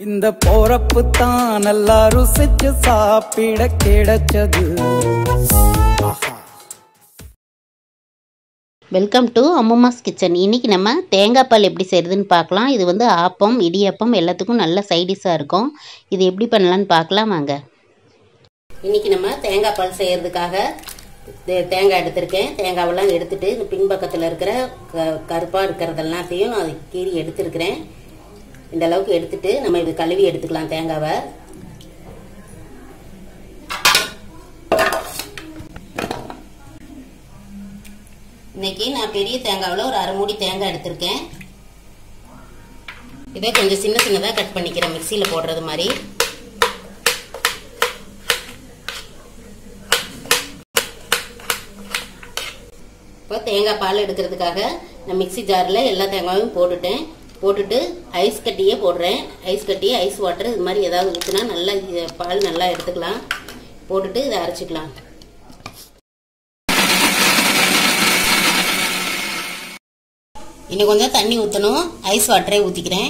இந்த போறப்பு தான் நல்லா ருசிச்சு சாப்பிட கிடைச்சது ஆஹா வெல்கம் டு அம்மாஸ் கிச்சன் இன்றைக்கி நம்ம தேங்காய் பால் எப்படி செய்கிறதுன்னு பார்க்கலாம் இது வந்து ஆப்பம் இடியப்பம் எல்லாத்துக்கும் நல்ல சைடிஷாக இருக்கும் இது எப்படி பண்ணலான்னு பார்க்கலாம் வாங்க இன்றைக்கி நம்ம தேங்காய் பால் செய்கிறதுக்காக தே- தேங்காய் எடுத்திருக்கேன் தேங்காவெல்லாம் எடுத்துட்டு இந்த பின்பக்கத்தில் இருக்கிற க கருப்பாக இருக்கிறதெல்லாத்தையும் நான் கீறி எடுத்திருக்கிறேன் இந்த அளவுக்கு எடுத்துட்டு நம்ம இது கழுவி எடுத்துக்கலாம் தேங்காவை இன்னைக்கு நான் பெரிய தேங்காவில் ஒரு அரை மூடி தேங்காய் எடுத்திருக்கேன் இதை கொஞ்சம் சின்ன சின்னதாக கட் பண்ணிக்கிறேன் மிக்சியில் போடுறது மாதிரி இப்போ தேங்காய் பால் எடுக்கிறதுக்காக நான் மிக்ஸி ஜாரில் எல்லா தேங்காயும் போட்டுட்டேன் போட்டுட்டு ஐஸ் கட்டியே போடுறேன் ஐஸ் கட்டி ஐஸ் வாட்டர் இது மாதிரி ஏதாவது ஊற்றினா நல்லா இது பால் நல்லா எடுத்துக்கலாம் போட்டுட்டு இதை அரைச்சிக்கலாம் இன்னும் கொஞ்சம் தண்ணி ஊற்றணும் ஐஸ் வாட்டரே ஊற்றிக்கிறேன்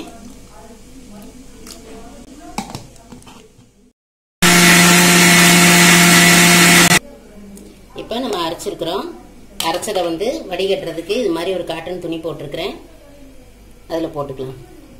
இப்போ நம்ம அரைச்சிருக்கிறோம் அரைச்சதை வந்து வடிகட்டுறதுக்கு இது மாதிரி ஒரு காட்டன் துணி போட்டிருக்கிறேன் அதில் போட்டுக்கலாம்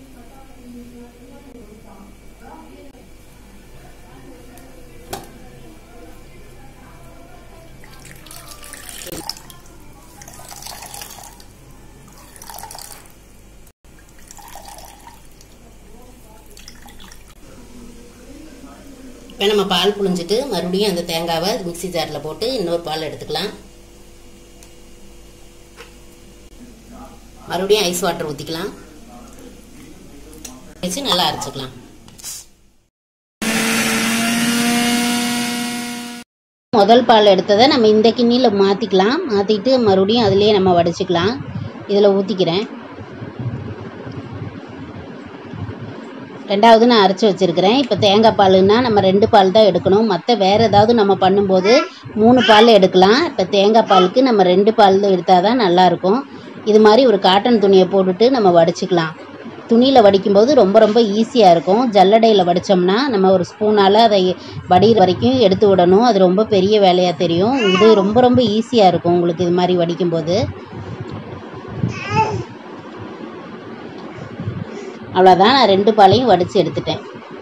இப்போ நம்ம பால் புழிஞ்சிட்டு மறுபடியும் அந்த தேங்காவை மிக்ஸி ஜாரில் போட்டு இன்னொரு பால் எடுத்துக்கலாம் மறுபடியும் ஐஸ் வாட்டர் ஊற்றிக்கலாம் வச்சு நல்லா அரைச்சிக்கலாம் முதல் பால் எடுத்ததை நம்ம இந்த கிண்ணியில் மாற்றிக்கலாம் மாற்றிட்டு மறுபடியும் அதுலேயே நம்ம வடிச்சுக்கலாம் இதில் ஊற்றிக்கிறேன் ரெண்டாவது நான் அரைச்சி வச்சுருக்கிறேன் இப்போ தேங்காய் பாலுன்னா நம்ம ரெண்டு பால் தான் எடுக்கணும் மற்ற வேறு ஏதாவது நம்ம பண்ணும்போது மூணு பால் எடுக்கலாம் இப்போ தேங்காய் பாலுக்கு நம்ம ரெண்டு பால் எடுத்தால் தான் நல்லாயிருக்கும் இது மாதிரி ஒரு காட்டன் துணியை போட்டுட்டு நம்ம வடிச்சுக்கலாம் துணியில் வடிக்கும்போது ரொம்ப ரொம்ப ஈஸியாக இருக்கும் ஜல்லடையில் வடித்தோம்னா நம்ம ஒரு ஸ்பூனால் அதை வடிகிற வரைக்கும் எடுத்து விடணும் அது ரொம்ப பெரிய வேலையாக தெரியும் இது ரொம்ப ரொம்ப ஈஸியாக இருக்கும் உங்களுக்கு இது மாதிரி வடிக்கும்போது அவ்வளோதான் நான் ரெண்டு பாலையும் வடித்து எடுத்துட்டேன்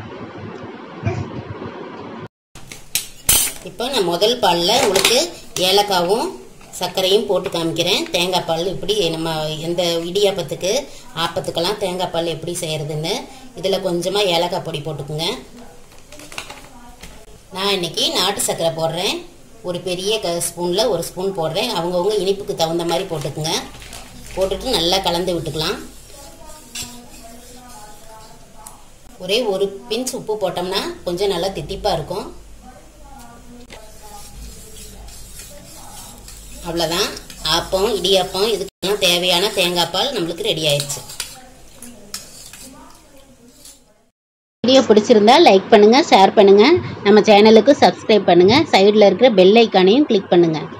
இப்போ நான் முதல் பாலில் உங்களுக்கு ஏலக்காவும் சர்க்கரையும் போட்டு காமிக்கிறேன் தேங்காய் பால் எப்படி நம்ம எந்த இடியாப்பத்துக்கு ஆப்பத்துக்கெல்லாம் தேங்காய் பால் எப்படி செய்கிறதுன்னு இதில் கொஞ்சமாக ஏலக்காய் பொடி போட்டுக்குங்க நான் இன்னைக்கு நாட்டு சர்க்கரை போடுறேன் ஒரு பெரிய க ஸ்பூனில் ஒரு ஸ்பூன் போடுறேன் அவங்கவுங்க இனிப்புக்கு தகுந்த மாதிரி போட்டுக்குங்க போட்டுட்டு நல்லா கலந்து விட்டுக்கலாம் ஒரே ஒரு பிஞ்ச் உப்பு போட்டோம்னா கொஞ்சம் நல்லா தித்திப்பாக இருக்கும் அவ்வளோதான் ஆப்பம் இடியாப்பம் இதுக்கெல்லாம் தேவையான தேங்காய் பால் நம்மளுக்கு ரெடி ஆயிடுச்சு வீடியோ பிடிச்சிருந்தா லைக் பண்ணுங்கள் ஷேர் பண்ணுங்கள் நம்ம சேனலுக்கு சப்ஸ்கிரைப் பண்ணுங்கள் சைடில் இருக்கிற பெல் ஐக்கானையும் கிளிக் பண்ணுங்கள்